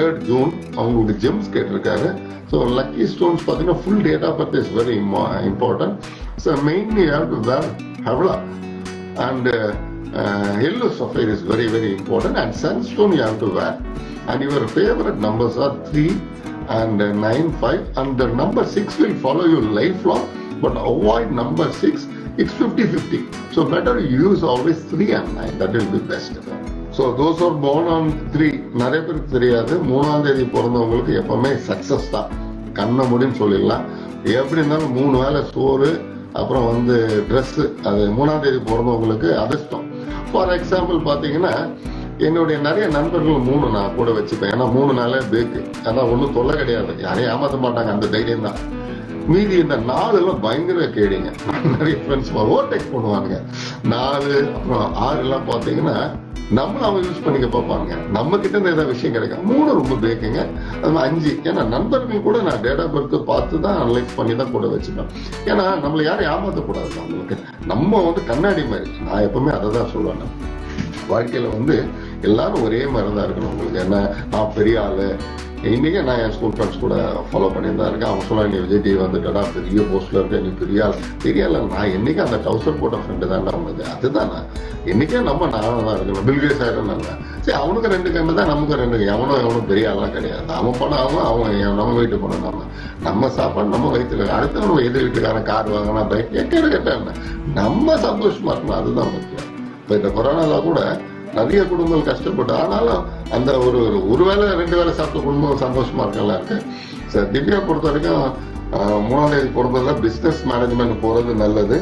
Third June அவங்களுக்கு gems கேட்டிருக்காரு so lucky stones பார்த்தீங்கன்னா full date of birth is very important so mainly have to wear ஹெவ்லா and uh, uh, yellow sapphire is very very important and sunstone you have to wear and your favorite numbers are 3 and uh, 9 5 and the number 6 will follow you lifelong but avoid number 6 it's 50 50 so better use always 3 and 9 that will be best so those are born on three நிறைய பேருக்கு தெரியாது மூணாம் தேதி பிறந்தவங்களுக்கு எப்பவுமே success தான் கண்ண முடின்னு சொல்லிடலாம் எப்படி இருந்தாலும் மூணு வேளை சோறு அப்புறம் வந்து Dress அது மூணாம் தேதி பிறந்தவங்களுக்கு அதிர்ஷ்டம் ஃபார் எக்ஸாம்பிள் பார்த்தீங்கன்னா என்னுடைய நிறைய நண்பர்கள் மூணு நான் கூட வச்சுப்பேன் ஏன்னா மூணு நாளே பேக்கு அதான் ஒன்றும் தொல்லை கிடையாது யாரையும் ஏமாத்த மாட்டாங்க அந்த தைரியம் தான் மீதி இந்த நாலுல பயங்கர கேடிங்க நிறைய ஃப்ரெண்ட்ஸ் ஓவர்டேக் பண்ணுவாங்க நாலு அப்புறம் ஆறு எல்லாம் பார்த்தீங்கன்னா நம்மள அவங்க யூஸ் பண்ணிக்க பார்ப்பாங்க நம்ம கிட்ட இருந்து ஏதாவது விஷயம் கிடைக்கும் மூணு ரொம்ப பேக்குங்க அது மாதிரி அஞ்சு ஏன்னா நண்பர்கள் கூட நான் டேட் ஆஃப் பர்த் பார்த்து தான் அனலைஸ் பண்ணி தான் கூட வச்சுப்பேன் ஏன்னா நம்மளை யாரும் ஏமாத்தக்கூடாது நம்மளுக்கு நம்ம வந்து கண்ணாடி மாதிரி நான் எப்பவுமே அதை தான் சொல்லுவேன் நான். வாழ்க்கையில வந்து எல்லாரும் ஒரே மாதிரி தான் இருக்கணும் உங்களுக்கு என்ன நான் பெரிய ஆளு இன்னைக்கு நான் என் ஸ்கூல் ஃப்ரெண்ட்ஸ் கூட ஃபாலோ பண்ணி தான் இருக்கேன் அவங்க சொன்னா நீ விஜய் டிவி வந்துட்டடா பெரிய போஸ்ட்ல இருக்க நீ பெரிய ஆள் பெரிய ஆள் நான் என்னைக்கு அந்த டவுசர் போட்ட ஃப்ரெண்டு தான்டா உனக்கு அதுதான் நான் என்னைக்கே நம்ம நானும் தான் இருக்கணும் பில்கேஸ் ஆயிரம் சரி அவனுக்கு ரெண்டு கண்ணு தான் நமக்கு ரெண்டு கண்ணு. எவனும் எவனும் பெரிய ஆள்லாம் கிடையாது அவன் பணம் அவன் அவன் என் நம்ம வீட்டு பணம் நம்ம நம்ம சாப்பாடு நம்ம வயிற்றுல அடுத்த நம்ம எதிர் வீட்டுக்காரன் கார் வாங்கினா பைக் எக்கேடு கேட்டாங்க நம்ம சந்தோஷமா இருக்கணும் அதுதான் முக்கியம் இப்ப இந்த கொரோனால கூட நிறைய குடும்பங்கள் கஷ்டப்பட்டு ஆனாலும் அந்த ஒரு ஒரு- ஒரு வேளை ரெண்டு வேளை சாப்பிட்ட குடும்பம் சந்தோஷமா இருக்கலாம் இருக்கு சார் திவ்யா பொறுத்த வரைக்கும் ஆஹ், மூணாம் தேதி பிறந்ததுல பிசினஸ் மேனேஜ்மெண்ட் போறது நல்லது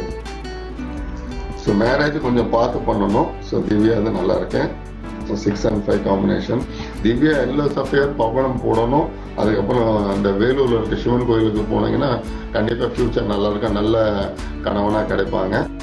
ஸோ மேரேஜ் கொஞ்சம் பார்த்து பண்ணணும் ஸோ திவ்யா வந்து நல்லா இருக்கேன் six and five combination Divya yellow sapphire பவனம் போடணும் அதுக்கப்புறம் அந்த வேலூர்ல இருக்க சிவன் கோயிலுக்கு போனீங்கன்னா கண்டிப்பா ஃபியூச்சர் நல்லா இருக்கும் நல்ல கணவனா கிடைப்பாங்க